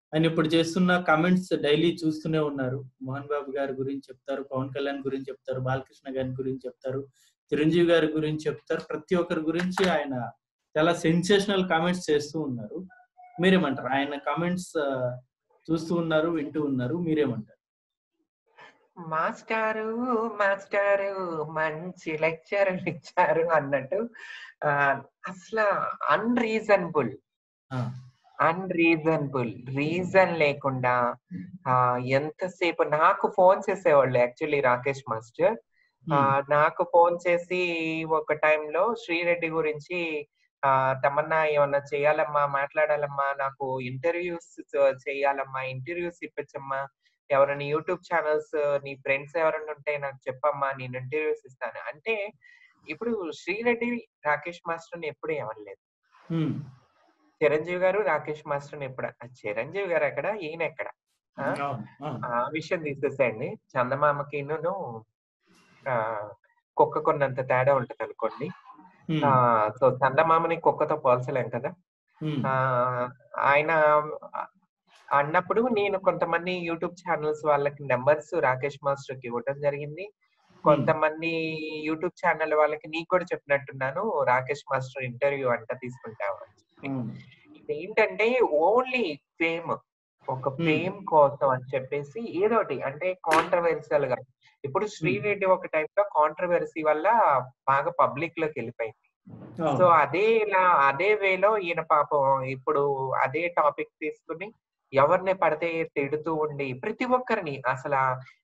ఆయన ఇప్పుడు చేస్తున్న కామెంట్స్ డైలీ చూస్తూనే ఉన్నారు మోహన్ బాబు గారి గురించి చెప్తారు పవన్ కళ్యాణ్ గురించి చెప్తారు బాలకృష్ణ గారి గురించి చెప్తారు చిరంజీవి గారి గురించి చెప్తారు ప్రతి ఒక్కరి గురించి ఆయన చాలా సెన్సేషనల్ కామెంట్స్ చేస్తూ ఉన్నారు మీరేమంటారు ఆయన కామెంట్స్ చూస్తూ ఉన్నారు వింటూ ఉన్నారు మీరేమంటారు మాస్టారు మాస్టారు మంచి లెక్చర్ ఇచ్చారు అన్నట్టు ఆ, అసలు అన్రీజనబుల్ ఆ, అన్రీజనబుల్ రీజన్ లేకుండా ఆ ఎంతసేపు నాకు ఫోన్ చేసేవాళ్ళు యాక్చువల్లీ రాకేష్ మాస్టర్ ఆ, ఉమ్, నాకు ఫోన్ చేసి ఒక టైంలో శ్రీరెడ్డి గురించి ఆ తమన్నా ఏమన్నా చేయాలమ్మా మాట్లాడాలమ్మా నాకు ఇంటర్వ్యూస్ చేయాలమ్మా ఇంటర్వ్యూస్ ఇప్పించమ్మా ఎవరైనా యూట్యూబ్ ఛానల్స్ నీ ఫ్రెండ్స్ ఎవరైనా ఉంటే నాకు చెప్పమ్మా నేను ఇంటర్వ్యూస్ ఇస్తాను అంటే ఇప్పుడు శ్రీరెడ్డి రాకేష్ మాస్టర్ని ఎప్పుడు ఏమనలేదు ఉమ్, చిరంజీవి గారు రాకేష్ మాస్టర్ని ఎప్పుడు ఆ చిరంజీవి గారు ఎక్కడ ఈయన ఎక్కడ ఆ? అవును, అవును. ఆ విషయం తీసేసేయండి చందమామకిను ఆ కుక్క కొన్నంత తేడా ఉంటది అనుకోండి ఉమ్, ఆ సో చందమామని కుక్కతో పోల్చలేం కదా ఉమ్, ఆ ఆయన అన్నప్పుడు నేను కొంతమంది యూట్యూబ్ ఛానల్స్ వాళ్ళకి నెంబర్స్ రాకేష్ మాస్టర్ కి ఇవ్వడం జరిగింది కొంతమంది యూట్యూబ్ ఛానల్ వాళ్ళకి నీకు కూడా చెప్పినట్టున్నాను రాకేష్ మాస్టర్ ఇంటర్వ్యూ అంట తీసుకుంటావు అని చెప్పి. అవును. ఏంటంటే ఓన్లీ ఫేమ్ ఒక ఫేమ్ కోసం అని చెప్పేసి ఏదోటి అంటే కాంట్రవర్షియల్ గా ఇప్పుడు శ్రీరెడ్డి ఒక టైప్ లో కాంట్రవర్సీ వల్ల బాగా పబ్లిక్ లోకి వెళ్ళిపోయింది సో అవును. అదే ఇలా అదే వేలో ఈయన పాపం ఇప్పుడు అదే టాపిక్ తీసుకుని ఎవరిని పడితే తిడుతూ ఉండి ప్రతి ఒక్కరిని అసలు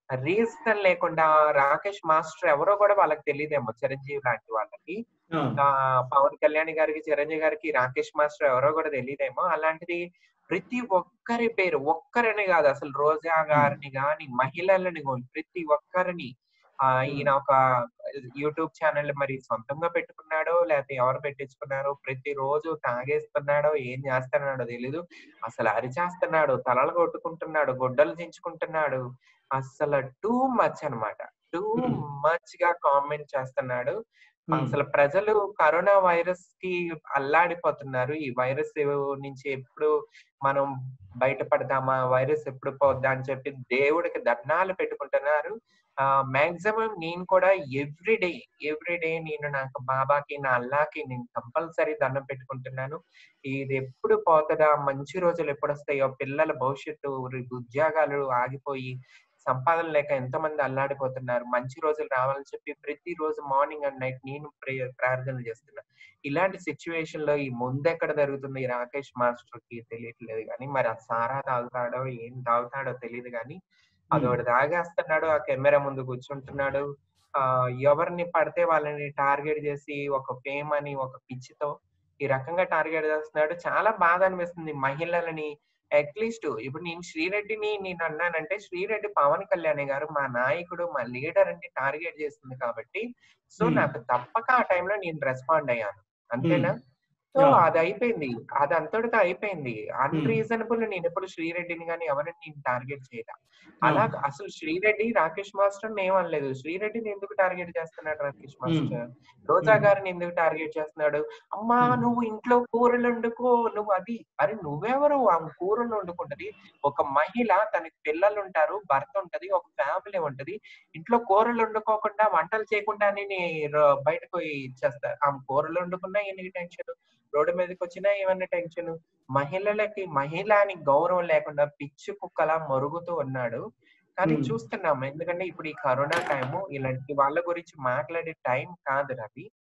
రీజన్ లేకుండా రాకేష్ మాస్టర్ ఎవరో కూడా వాళ్ళకి తెలియదేమో చిరంజీవి లాంటి వాళ్ళకి అవును. ఆ పవన్ కళ్యాణ్ గారికి చిరంజీవి గారికి రాకేష్ మాస్టర్ ఎవరో కూడా తెలియదేమో అలాంటిది ప్రతి ఒక్కరి పేరు ఒక్కరిని కాదు అసలు రోజా గారిని గాని మహిళలని గాని ప్రతి ఒక్కరిని ఆ ఈయన ఒక యూట్యూబ్ ఛానల్ మరి సొంతంగా పెట్టుకున్నాడో లేకపోతే ఎవరు పెట్టించుకున్నారో ప్రతి రోజు తాగేస్తున్నాడో ఏం చేస్తున్నాడో తెలీదు అసలు అరిచేస్తున్నాడు తలలు కొట్టుకుంటున్నాడు గొడ్డలు దించుకుంటున్నాడు అసలు టూ మచ్ అన్నమాట టూ Hmm. మచ్ గా కామెంట్ చేస్తున్నాడు ఉమ్, అసలు ప్రజలు కరోనా వైరస్ కి అల్లాడిపోతున్నారు ఈ వైరస్ నుంచి ఎప్పుడు మనం బయటపడతామా వైరస్ ఎప్పుడు పోద్దా అని చెప్పి దేవుడికి దండాలు పెట్టుకుంటున్నారు ఆ మాక్సిమం నేను కూడా ఎవ్రీ డే ఎవ్రీ డే నేను నాకు బాబాకి నా అల్లాకి నేను కంపల్సరీ దండం పెట్టుకుంటున్నాను ఇది ఎప్పుడు పోతుందా మంచి రోజులు ఎప్పుడు వస్తాయో పిల్లల భవిష్యత్తు ఉద్యోగాలు ఆగిపోయి సంపాదన లేక ఎంతో మంది అల్లాడిపోతున్నారు మంచి రోజులు రావాలని చెప్పి ప్రతి రోజు మార్నింగ్ అండ్ నైట్ నేను ప్రే- ప్రార్థన చేస్తున్నా ఇలాంటి సిచ్యువేషన్ లో ఈ ముందెక్కడ జరుగుతుంది ఈ రాకేష్ మాస్టర్ కి తెలియట్లేదు కానీ మరి ఆ సారా తాగుతాడో ఏం తాగుతాడో తెలియదు కానీ అదొకటి తాగేస్తున్నాడు ఆ కెమెరా ముందు కూర్చుంటున్నాడు ఆ ఎవరిని పడితే వాళ్ళని టార్గెట్ చేసి ఒక ఫేమ్ అని ఒక పిచ్చితో ఈ రకంగా టార్గెట్ చేస్తున్నాడు చాలా బాధ అనిపిస్తుంది మహిళలని అట్లీస్ట్ ఇప్పుడు నేను శ్రీరెడ్డిని నేను అన్నానంటే శ్రీరెడ్డి పవన్ కళ్యాణ్ గారు మా నాయకుడు మా లీడర్ అని టార్గెట్ చేస్తుంది కాబట్టి సో Hmm. నాకు తప్పక ఆ టైంలో నేను రెస్పాండ్ అయ్యాను అంతేనా సో Yeah. అది అయిపోయింది అది అంతటితో అయిపోయింది అన్రీజనబుల్ నేను ఎప్పుడు శ్రీరెడ్డిని కానీ ఎవరిని నేను టార్గెట్ చేయలే అలా అసలు శ్రీరెడ్డి రాకేష్ మాస్టర్ ఏమనలేదు శ్రీరెడ్డిని ఎందుకు టార్గెట్ చేస్తున్నాడు రాకేష్ మాస్టర్ రోజా Hmm. గారిని ఎందుకు టార్గెట్ చేస్తున్నాడు అమ్మా Hmm. నువ్వు ఇంట్లో కూరలు వండుకో నువ్వు అది అరే నువ్వెవరు ఆ కూరలు వండుకుంటది ఒక మహిళ తనకి పిల్లలు ఉంటారు భర్త ఉంటది ఒక ఫ్యామిలీ ఉంటది ఇంట్లో కూరలు వండుకోకుండా వంటలు చేయకుండానే నీ ర- బయటకు పోయి ఇచ్చేస్తారు ఆ కూరలు వండుకున్నా ఎన్ని టెన్షన్ రోడ్డు మీదకి వచ్చినా ఏమన్నా టెన్షన్ మహిళలకి మహిళ అని గౌరవం లేకుండా పిచ్చి కుక్కలా మరుగుతూ ఉన్నాడు కానీ Hmm. చూస్తున్నాం ఎందుకంటే ఇప్పుడు ఈ కరోనా టైము ఇలాంటి వాళ్ళ గురించి మాట్లాడే టైం కాదు రవి